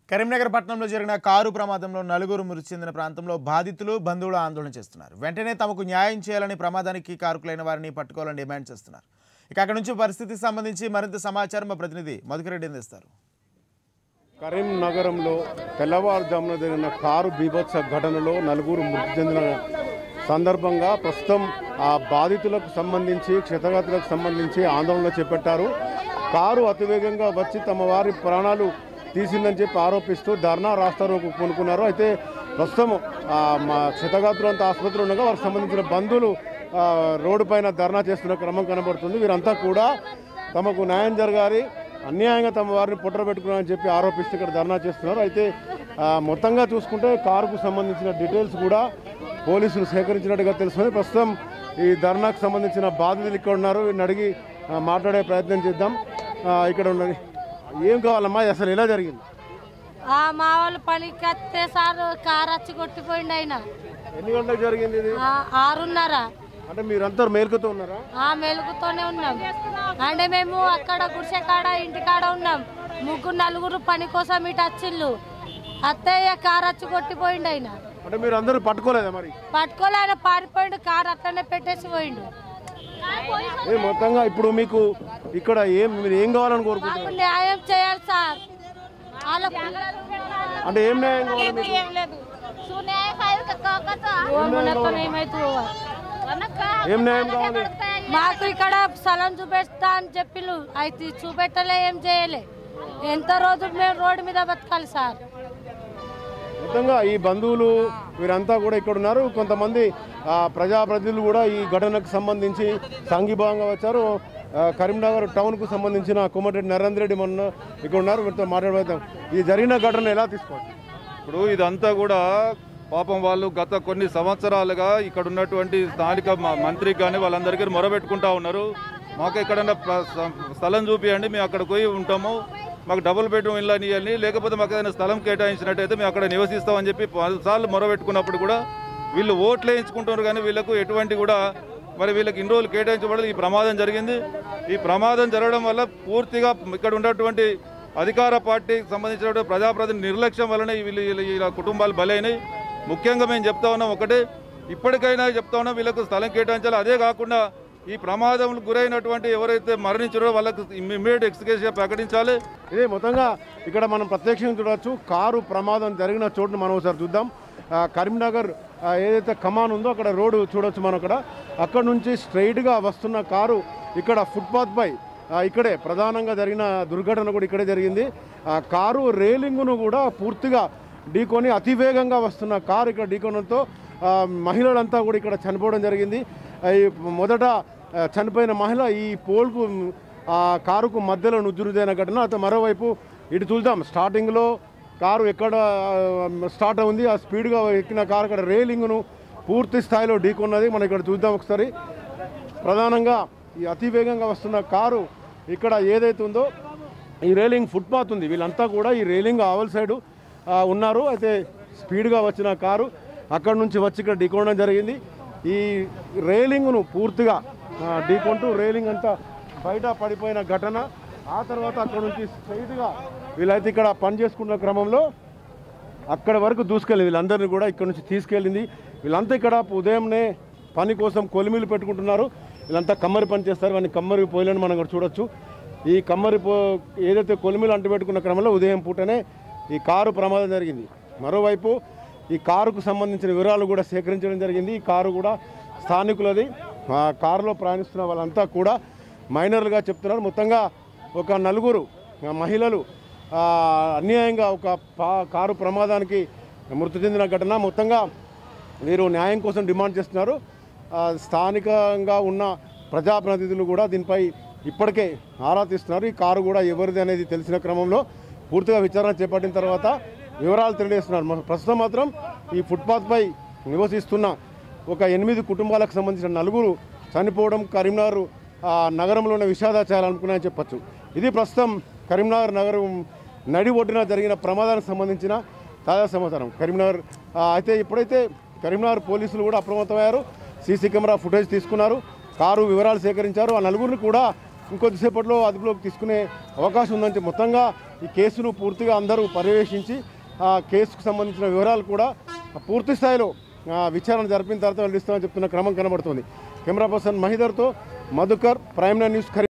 కరీంనగర్ పట్టణంలో జరిగిన కారు ప్రమాదంలో నలుగురు మృతి చెందిన ప్రాంతంలో బాధితులు బంధువులు ఆందోళన చేస్తున్నారు వెంటనే తమకు న్యాయం చేయాలని ప్రమాదానికి కారుకులైన వారిని పట్టుకోవాలని డిమాండ్ చేస్తున్నారు ఇక అక్కడ నుంచి పరిస్థితికి సంబంధించి మరింత సమాచారం మా ప్రతినిధి మధుకరెడ్డి అందిస్తారు కరీంనగరంలో తెల్లవారుజామున జరిగిన కారు బీభత్స ఘటనలో నలుగురు మృతి చెందిన సందర్భంగా ప్రస్తుతం ఆ బాధితులకు సంబంధించి క్షతగాతులకు సంబంధించి ఆందోళన చేపట్టారు కారు అతివేగంగా వచ్చి తమ వారి ప్రాణాలు తీసిందని చెప్పి ఆరోపిస్తూ ధర్నా రాస్తారోకు కొనుక్కున్నారు అయితే ప్రస్తుతం ఆ, మా క్షతగాతులంతా ఆసుపత్రిలో ఉండగా వారికి సంబంధించిన బంధువులు ఆ, రోడ్డు పైన ధర్నా చేస్తున్న క్రమం కనబడుతుంది వీరంతా కూడా తమకు న్యాయం జరగాలి అన్యాయంగా తమ వారిని పుట్ర పెట్టుకున్నారని చెప్పి ఆరోపిస్తూ ఇక్కడ ధర్నా చేస్తున్నారు అయితే ఆ, మొత్తంగా చూసుకుంటే కారుకు సంబంధించిన డీటెయిల్స్ కూడా పోలీసులు సేకరించినట్టుగా తెలుస్తుంది ప్రస్తుతం ఈ ధర్నాకు సంబంధించిన బాధితులు ఇక్కడ ఉన్నారు వీరిని అడిగి ఆ, మాట్లాడే ప్రయత్నం చేద్దాం ఆ, ఇక్కడ ఉన్నది ఏం కావాలమ్మా అసలు ఎలా జరిగింది ఆ మా వాళ్ళు పనికి వస్తే సార్ కార్ వచ్చి కొట్టిపోయిండు ఆయన ఎన్ని గంటలకు జరిగింది ఇది ఆ, ఆరున్నర అంటే మీరంతా మేలుకుతూ ఉన్నారా ఆ మెలుగుతోనే ఉన్నాం అంటే మేము అక్కడ గుడిసె కాడ ఇంటి కాడ ఉన్నాం ముగ్గురు నలుగురు పని కోసం ఇటు వచ్చిళ్ళు అత్తయ్య కార్ వచ్చి కొట్టిపోయిండు ఆయన అంటే మీరు అందరూ పట్టుకోలేదా మరి పట్టుకోలే ఆయన పారిపోయిండు కార్ అట్లనే పెట్టేసి పోయిండు ఏ మొత్తంగా ఇప్పుడు మీకు ఇక్కడ ఏం మీరు ఏం కావాలని కోరుకుంటున్నారు మాకు న్యాయం చేయాలి సార్ వాళ్ళ పిల్లలు అంటే ఏం న్యాయం కావాలి మీకు ఏం లేదు ఓమునత్వం ఏమైతుందో ఏం న్యాయం కావాలి మాకు ఇక్కడ స్థలం చూపెడతా అని చెప్పిళ్ళు అయితే చూపెట్టలే ఏం చేయలే ఎంత రోజు మేము రోడ్డు మీద బతకాలి సార్ మొత్తంగా ఈ బంధువులు వీరంతా కూడా ఇక్కడ ఉన్నారు కొంతమంది ఆ, ప్రజాప్రతినిధులు కూడా ఈ ఘటనకు సంబంధించి సంఘీభావంగా వచ్చారు ఆ, కరీంనగర్ టౌన్కు సంబంధించిన కోమటిరెడ్డి నరేంద్ర రెడ్డి మొన్న ఇక్కడ ఉన్నారు వీరితో మాట్లాడబోతాం ఈ జరిగిన ఘటన ఎలా తీసుకోవచ్చు ఇప్పుడు ఇదంతా కూడా పాపం వాళ్ళు గత కొన్ని సంవత్సరాలుగా ఇక్కడ ఉన్నటువంటి స్థానిక మ- మంత్రికి కానీ వాళ్ళందరికీ మొరబెట్టుకుంటా ఉన్నారు మాకు ఎక్కడన్నా ప్ర- స- స్థలం చూపియండి మేము అక్కడ పోయి ఉంటాము మాకు డబుల్ బెడ్రూమ్ ఇల్లు అని ఇవ్వండి లేకపోతే మాకు ఏదైనా స్థలం కేటాయించినట్టయితే మేము అక్కడ నివసిస్తామని చెప్పి పలుసార్లు మొరబెట్టుకున్నప్పుడు కూడా వీళ్ళు ఓట్లు వేయించుకుంటున్నారు కానీ వీళ్ళకు ఎటువంటి కూడా మరి వీళ్ళకి ఇన్ని రోజులు కేటాయించబడదు ఈ ప్రమాదం జరిగింది ఈ ప్రమాదం జరగడం వల్ల పూర్తిగా ఇక్కడ ఉన్నటువంటి అధికార పార్టీకి సంబంధించినటువంటి ప్రజాప్రతినిధి నిర్లక్ష్యం వలన వీళ్ళు వీళ్ళ- వీళ్ళ కుటుంబాలు బలైనవి ముఖ్యంగా మేము చెప్తా ఉన్నాం ఒకటే ఇప్పటికైనా చెప్తా ఉన్నాం వీళ్ళకు స్థలం కేటాయించాలి అదే కాకుండా ఈ ప్రమాదంలో గురైనటువంటి ఎవరైతే మరణించారో వాళ్ళకు ఇమ్మీడియట్ ఎక్స్కేషన్ ప్రకటించాలి ఇదే మొత్తంగా ఇక్కడ మనం ప్రత్యక్షంగా చూడవచ్చు కారు ప్రమాదం జరిగిన చోటును మనం ఒకసారి చూద్దాం ఆ, కరీంనగర్ ఆ, ఏదైతే కమాన్ ఉందో అక్కడ రోడ్డు చూడొచ్చు మనం అక్కడ అక్కడ నుంచి స్ట్రైట్గా వస్తున్న కారు ఇక్కడ ఫుట్పాత్ పై ఆ, ఇక్కడే ప్రధానంగా జరిగిన దుర్ఘటన కూడా ఇక్కడే జరిగింది ఆ కారు రేలింగ్ను కూడా పూర్తిగా ఢీకొని అతివేగంగా వస్తున్న కారు ఇక్కడ ఢీకొనడంతో ఆ, మహిళలంతా కూడా ఇక్కడ చనిపోవడం జరిగింది ఆ, ఈ మొదట ఆ, చనిపోయిన మహిళ ఈ పోల్కు ఆ కారుకు మధ్యలో నుజ్జురుదైన ఘటన అయితే మరోవైపు ఇటు చూద్దాం స్టార్టింగ్లో కారు ఎక్కడ ఆ, స్టార్ట్ ఉంది ఆ స్పీడ్గా ఎక్కిన కారు అక్కడ రేలింగ్ను పూర్తి స్థాయిలో ఢీకొన్నది మనం ఇక్కడ చూద్దాం ఒకసారి ప్రధానంగా ఈ అతివేగంగా వస్తున్న కారు ఇక్కడ ఏదైతే ఉందో ఈ రేలింగ్ ఫుట్పాత్ ఉంది వీళ్ళంతా కూడా ఈ రేలింగ్ ఆవల్ సైడు ఆ, ఉన్నారు అయితే స్పీడ్గా వచ్చిన కారు అక్కడ నుంచి వచ్చి ఇక్కడ ఢీకొనడం జరిగింది ఈ రేలింగ్ను పూర్తిగా ఆ, ఢీకొంటూ రేలింగ్ అంతా బయట పడిపోయిన ఘటన ఆ తర్వాత అక్కడ నుంచి స్ట్రైట్గా వీళ్ళైతే ఇక్కడ పని చేసుకున్న క్రమంలో అక్కడ వరకు దూసుకెళ్ళింది వీళ్ళందరినీ కూడా ఇక్కడ నుంచి తీసుకెళ్ళింది వీళ్ళంతా ఇక్కడ ఉదయంనే పని కోసం కొలిమిలు పెట్టుకుంటున్నారు వీళ్ళంతా కమ్మరి పని చేస్తారు వాడిని కమ్మరి పోయిలని మనం ఇక్కడ చూడొచ్చు ఈ కమ్మరి పో ఏదైతే కొలిమిలు అంటుపెట్టుకున్న క్రమంలో ఉదయం పూటనే ఈ కారు ప్రమాదం జరిగింది మరోవైపు ఈ కారుకు సంబంధించిన వివరాలు కూడా సేకరించడం జరిగింది ఈ కారు కూడా స్థానికులది ఆ కారులో ప్రయాణిస్తున్న వాళ్ళంతా కూడా మైనర్లుగా చెప్తున్నారు మొత్తంగా ఒక నలుగురు ఆ, మహిళలు ఆ, అన్యాయంగా ఒక పా కారు ప్రమాదానికి మృతి చెందిన ఘటన మొత్తంగా వీరు న్యాయం కోసం డిమాండ్ చేస్తున్నారు ఆ, స్థానికంగా ఉన్న ప్రజాప్రతినిధులు కూడా దీనిపై ఇప్పటికే ఆరా తీస్తున్నారు ఈ కారు కూడా ఎవరిది అనేది తెలిసిన క్రమంలో పూర్తిగా విచారణ చేపట్టిన తర్వాత వివరాలు తెలియజేస్తున్నారు మన- ప్రస్తుతం మాత్రం ఈ ఫుట్పాత్పై నివసిస్తున్న ఒక ఎనిమిది కుటుంబాలకు సంబంధించిన నలుగురు చనిపోవడం కరీంనగర్ ఆ, నగరంలోనే విషాదాచారాలనుకున్నాయని చెప్పొచ్చు ఇది ప్రస్తుతం కరీంనగర్ నగరం నడి ఒడ్డున జరిగిన ప్రమాదానికి సంబంధించిన తాజా సమాచారం కరీంనగర్ ఆ, అయితే ఇప్పుడైతే కరీంనగర్ పోలీసులు కూడా అప్రమత్తమయ్యారు సీసీ కెమెరా ఫుటేజ్ తీసుకున్నారు కారు వివరాలు సేకరించారు ఆ నలుగురిని కూడా ఇంకొద్దిసేపట్లో అదుపులోకి తీసుకునే అవకాశం ఉందని చెప్పి మొత్తంగా ఈ కేసును పూర్తిగా అందరూ పర్యవేక్షించి ఆ కేసుకు సంబంధించిన వివరాలు కూడా పూర్తి స్థాయిలో ఆ, విచారణ జరిపిన తర్వాత వెల్లడిస్తామని చెప్తున్న క్రమం కనబడుతుంది కెమెరా పర్సన్ మహిదర్తో మధుకర్ ప్రైమ్ నైన్ న్యూస్ ఖరీ